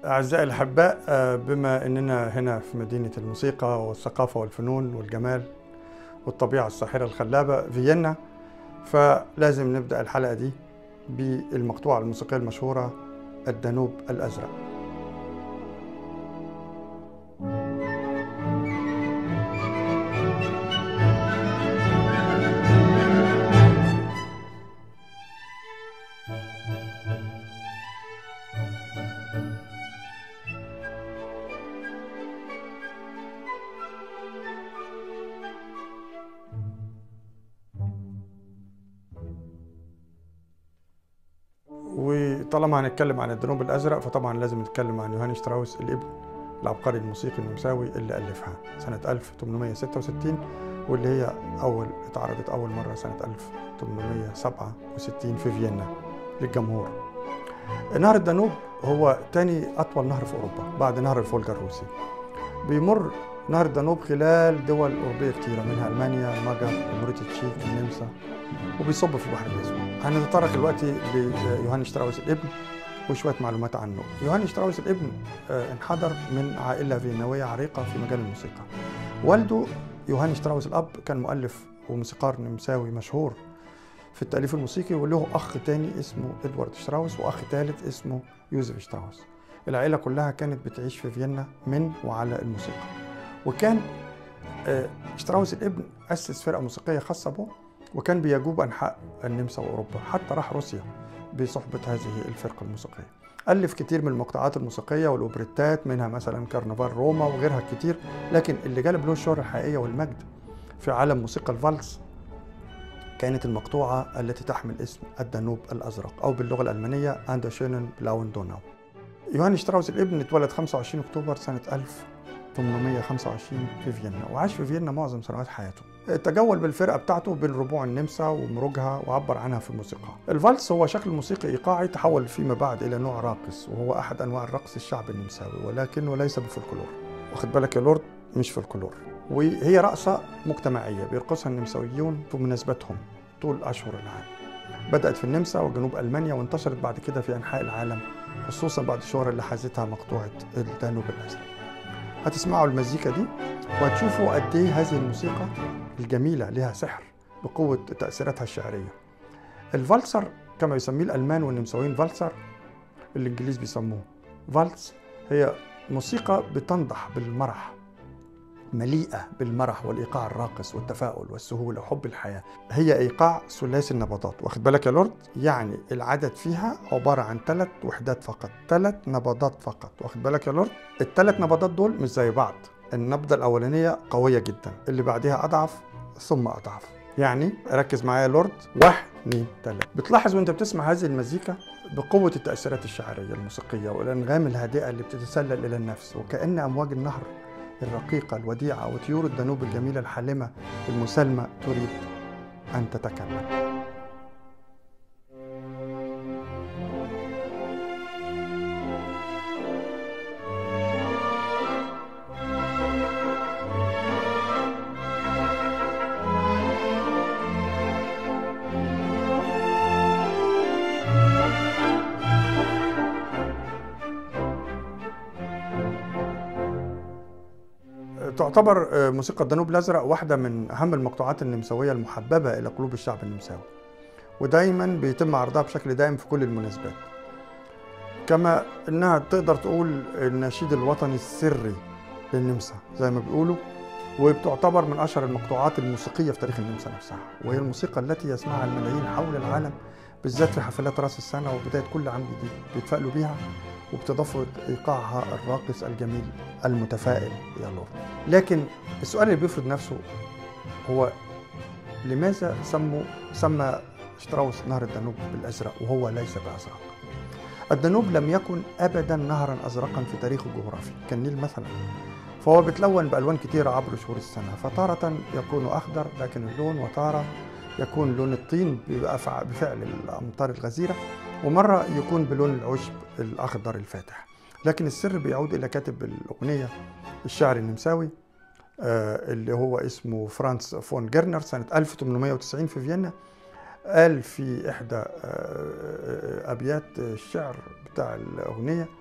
أعزائي الأحباء بما أننا هنا في مدينة الموسيقى والثقافة والفنون والجمال والطبيعة الساحرة الخلابة فيينا فلازم نبدأ الحلقة دي بالمقطوعة الموسيقية المشهورة الدانوب الأزرق وطالما هنتكلم عن الدانوب الازرق فطبعا لازم نتكلم عن يوهان شتراوس الابن العبقري الموسيقي النمساوي اللي الفها سنه 1866 واللي هي اول اتعرضت اول مره سنه 1867 في فيينا للجمهور. نهر الدانوب هو تاني اطول نهر في اوروبا بعد نهر الفولجا الروسي. بيمر نهر الدانوب خلال دول اوروبيه كتيره منها المانيا، المجر، جمهوريه التشيك، النمسا وبيصب في البحر الاسود. هنتطرق دلوقتي ليوهان شتراوس الابن وشويه معلومات عنه. يوهان شتراوس الابن انحدر من عائله فيناويه عريقه في مجال الموسيقى. والده يوهان شتراوس الاب كان مؤلف وموسيقار نمساوي مشهور في التأليف الموسيقي وله أخ تاني اسمه إدوارد شتراوس وأخ ثالث اسمه يوزف شتراوس العائلة كلها كانت بتعيش في فيينا من وعلى الموسيقى وكان شتراوس الابن أسس فرقة موسيقية خاصة به وكان بيجوب أنحاء النمسا وأوروبا حتى راح روسيا بصحبة هذه الفرقة الموسيقية ألف كتير من المقطوعات الموسيقية والأوبريتات منها مثلا كرنفال روما وغيرها كتير لكن اللي جلب له الشهرة الحقيقية والمجد في عالم موسيقى الفالس كانت المقطوعة التي تحمل اسم الدانوب الأزرق أو باللغة الألمانية أندا شونن بلاون دوناو يوهان شتراوس الابن اتولد 25 أكتوبر سنة 1825 في فيينا وعاش في فيينا معظم سنوات حياته تجول بالفرقة بتاعته بين ربوع النمسا ومروجها وعبر عنها في الموسيقى الفالس هو شكل موسيقي إيقاعي تحول فيما بعد إلى نوع راقص وهو أحد أنواع الرقص الشعبي النمساوي ولكنه ليس بالفولكلور واخد بالك يا لورد مش فولكلور وهي رقصة مجتمعية بيرقصها النمساويون في مناسباتهم طول أشهر العام بدأت في النمسا وجنوب ألمانيا وانتشرت بعد كده في أنحاء العالم خصوصا بعد الشهرة اللي حازتها مقطوعة الدانوب الأزرق هتسمعوا المزيكا دي وهتشوفوا قد ايه هذه الموسيقى الجميلة لها سحر بقوة تأثيراتها الشعرية الفالسر كما يسميه الألمان والنمساويين فالسر الإنجليز بيسموه فالس هي موسيقى بتنضح بالمرح مليئة بالمرح والإيقاع الراقص والتفاؤل والسهولة وحب الحياة هي إيقاع ثلاثي النبضات واخد بالك يا لورد يعني العدد فيها عبارة عن ثلاث وحدات فقط ثلاث نبضات فقط واخد بالك يا لورد الثلاث نبضات دول مش زي بعض النبضة الأولانية قوية جدا اللي بعدها أضعف ثم أضعف يعني ركز معايا يا لورد واحد اثنين ثلاثة بتلاحظ وانت بتسمع هذه المزيكا بقوة التأثيرات الشعرية الموسيقية والأنغام الهادئة اللي بتتسلل إلى النفس وكأن أمواج النهر الرقيقة الوديعة وطيور الدانوب الجميلة الحالمة المسالمة تريد أن تتكلم تعتبر موسيقى الدانوب الازرق واحده من اهم المقطوعات النمساويه المحببه الى قلوب الشعب النمساوي ودايما بيتم عرضها بشكل دائم في كل المناسبات كما انها تقدر تقول النشيد الوطني السري للنمسا زي ما بيقولوا وبتعتبر من اشهر المقطوعات الموسيقيه في تاريخ النمسا نفسها وهي الموسيقى التي يسمعها الملايين حول العالم بالذات في حفلات راس السنه وبدايه كل عام جديد بيتفائلوا بيها وبتضاف ايقاعها الراقص الجميل المتفائل يا لورد لكن السؤال اللي بيفرض نفسه هو لماذا سموا سمى شتراوس نهر الدانوب بالازرق وهو ليس بازرق الدانوب لم يكن ابدا نهرا ازرقا في تاريخه الجغرافي كالنيل مثلا فهو بيتلون بالوان كثيره عبر شهور السنه فتاره يكون اخضر لكن اللون وتاره يكون لون الطين بفعل الامطار الغزيره ومره يكون بلون العشب الاخضر الفاتح لكن السر بيعود الى كاتب الاغنيه الشاعر النمساوي اللي هو اسمه فرانس فون جيرنر سنه 1890 في فيينا قال في إحدى أبيات الشعر بتاع الأغنية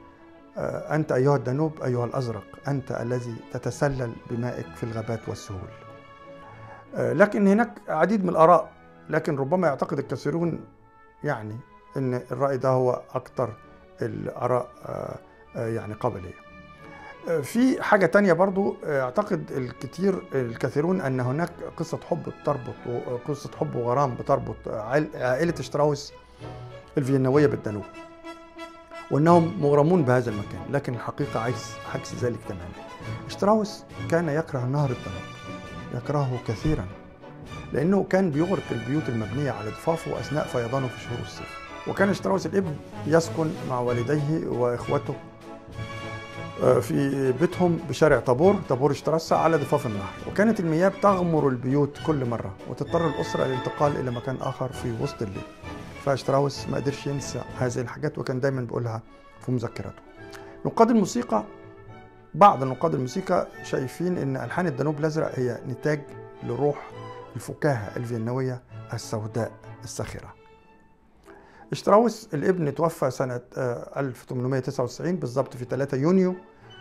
آه، أنت أيها الدانوب أيها الأزرق أنت الذي تتسلل بمائك في الغابات والسهول آه، لكن هناك عديد من الآراء لكن ربما يعتقد الكثيرون يعني أن الرأي ده هو أكثر الآراء آه، يعني قابلية في حاجة تانية برضو اعتقد الكثير الكثيرون ان هناك قصة حب بتربط قصة حب وغرام بتربط عائلة شتراوس الفينوية بالدانوب وانهم مغرمون بهذا المكان لكن الحقيقة عكس عكس ذلك تماما شتراوس كان يكره نهر الدانوب يكرهه كثيرا لانه كان بيغرق البيوت المبنية على ضفافه اثناء فيضانه في شهور الصيف وكان شتراوس الابن يسكن مع والديه واخوته آه، في بيتهم بشارع طابور طابور اشترسة على ضفاف النهر وكانت المياه بتغمر البيوت كل مرة وتضطر الأسرة للانتقال إلى مكان آخر في وسط الليل فاشتراوس ما قدرش ينسى هذه الحاجات وكان دايما بيقولها في مذكراته نقاد الموسيقى بعض نقاد الموسيقى شايفين ان الحان الدانوب الازرق هي نتاج لروح الفكاهه الفينويه السوداء الساخره اشتراوس الابن توفى سنة 1899 آه، بالضبط في 3 يونيو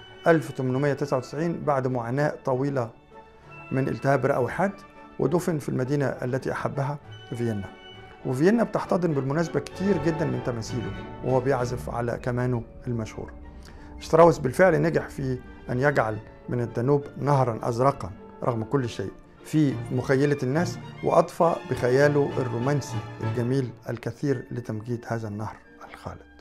1899 بعد معاناة طويلة من التهاب رئوي حاد ودفن في المدينة التي أحبها فيينا وفيينا بتحتضن بالمناسبة كتير جدا من تماثيله وهو بيعزف على كمانه المشهور شتراوس بالفعل نجح في أن يجعل من الدانوب نهرا أزرقا رغم كل شيء في مخيلة الناس وأضفى بخياله الرومانسي الجميل الكثير لتمجيد هذا النهر الخالد